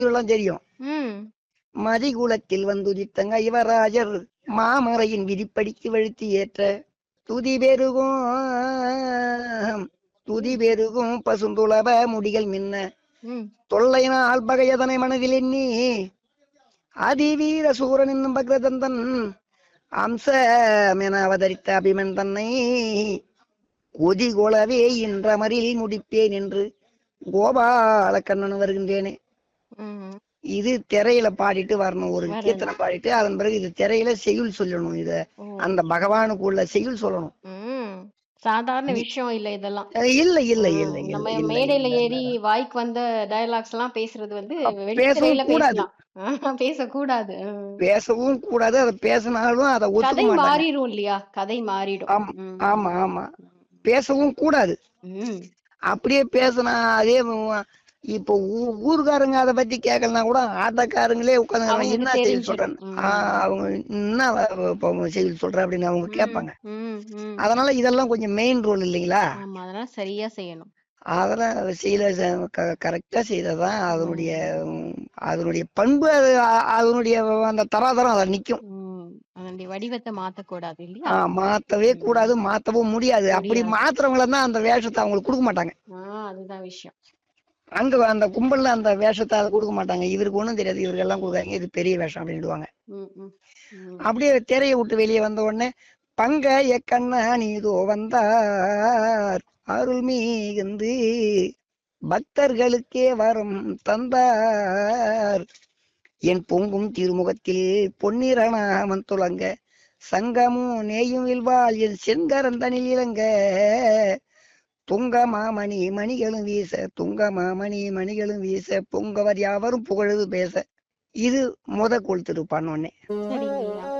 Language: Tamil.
இதெல்லாம் தெரியும் ம் மதிகுலத்தில் வந்துதித்தங்க யுவராஜர் மாமறையின் விதிப்படிக்கு வழுத்தி ஏற்ற துதி பெருகும் துதி பெருகும் பசுந்துளவ முடிகள் மின்ன ம் தொல்லையினால் பகையதனை மனதில் எண்ணி அதிவீர சூரன் என்னும் பக்ரதந்தன் அம்சமென அவதரித்த அபிமன் தன்னை கொதிகொளவே இன்றமரில் முடிப்பேன் என்று கோபால கண்ணன் வருகின்றேனே ம் இது திரையில பாடிட்டு வரணும் ஒரு வரணும். கீர்த்தனை பாடிட்டு அதன் பிறகு இது திரையில செய்யுள் சொல்லணும் இத ஓ அந்த பகவானுக்குள்ள செய்யுள் சொல்லணும் ம் சாதாரண விஷயம் இல்ல இதெல்லாம் அஹ் இல்ல இல்ல ஆ, இல்ல இல்ல நம்ம இல்ல, மேடையில இல்ல, ஏறி இல்ல. வாய்க்கு வந்த டயலாக்ஸ் எல்லாம் பேசுறது வந்து அஹ் வெளித்திரையில பேசவும் கூடாது. பேசலாம் ஆஹ், பேசக்கூடாது ம். பேசவும் கூடாது அதை பேசினாலும் அதை ஒத்துக்க கதை மாட்டாங்க மாறிடும் இல்லையா கதை மாறிடும் ஆமா ம். ஆமா ஆமா பேசவும் கூடாது ம். அப்படியே பேசினா அதே ம- இப்போ ஊ- ஊர்க்காரங்க அதை பத்தி கேட்கலனா கூட ஆட்டக்காரங்களே உட்காந்து அவங்களுக்கு என்ன செய்தி தெரிஞ்சிடும். சொல்றேன் ம். ஆஹ் அவங்க என்ன வ- வ- இப்போ செய்தி சொல்ற அப்படின்னு அவங்க கேட்பாங்க ம், ம். அதனால இதெல்லாம் கொஞ்சம் மெயின் ரோல் இல்லைங்களா ஆமா அதனால சரியா செய்யணும் அதெல்லாம் செய்யல கரெக்டா செய்ததான் அதனுடைய உம், அதனுடைய பண்பு அது அ- அதனுடைய அந்த தராதரம் அதுல நிக்கும் ம். அதனுடைய வடிவத்தை மாத்தக்கூடாது இல்லையா ஆஹ் மாத்தவே கூடாது மாத்தவும் முடியாது அப்படி முடியாது. மாத்துறவங்கள தான் அந்த வேஷத்தை அவங்களுக்கு கொடுக்க மாட்டாங்க ஆஹ் அதுதான் விஷயம் அங்க அந்த கும்பல்ல அந்த வேஷத்தை அதை கொடுக்க மாட்டாங்க இவருக்கு ஒண்ணும் தெரியாது இவருக்கு எல்லாம் கொடுக்காங்க இது பெரிய வேஷம் அப்படின்டுவாங்க ம், ம், ம். அப்படியே திரையை விட்டு வெளியே வந்த உடனே பங்க எக்கண்ணா நீதோ வந்தார் அருள் மிகுந்து பக்தர்களுக்கே வரம் தந்தார் என் பொங்கும் திருமுகத்தில் பொன்னிறனாமன் துளங்க சங்கமும் நேயும் இல்வாள் என் செங்கரந்தனில் இளங்க துங்க மாமணி மணிகளும் வீச துங்க மாமணி மணிகளும் வீச பொங்கவர் யாவரும் புகழுது பேச இது முத கொளுத்திருப்பான் உடனே சரிங்க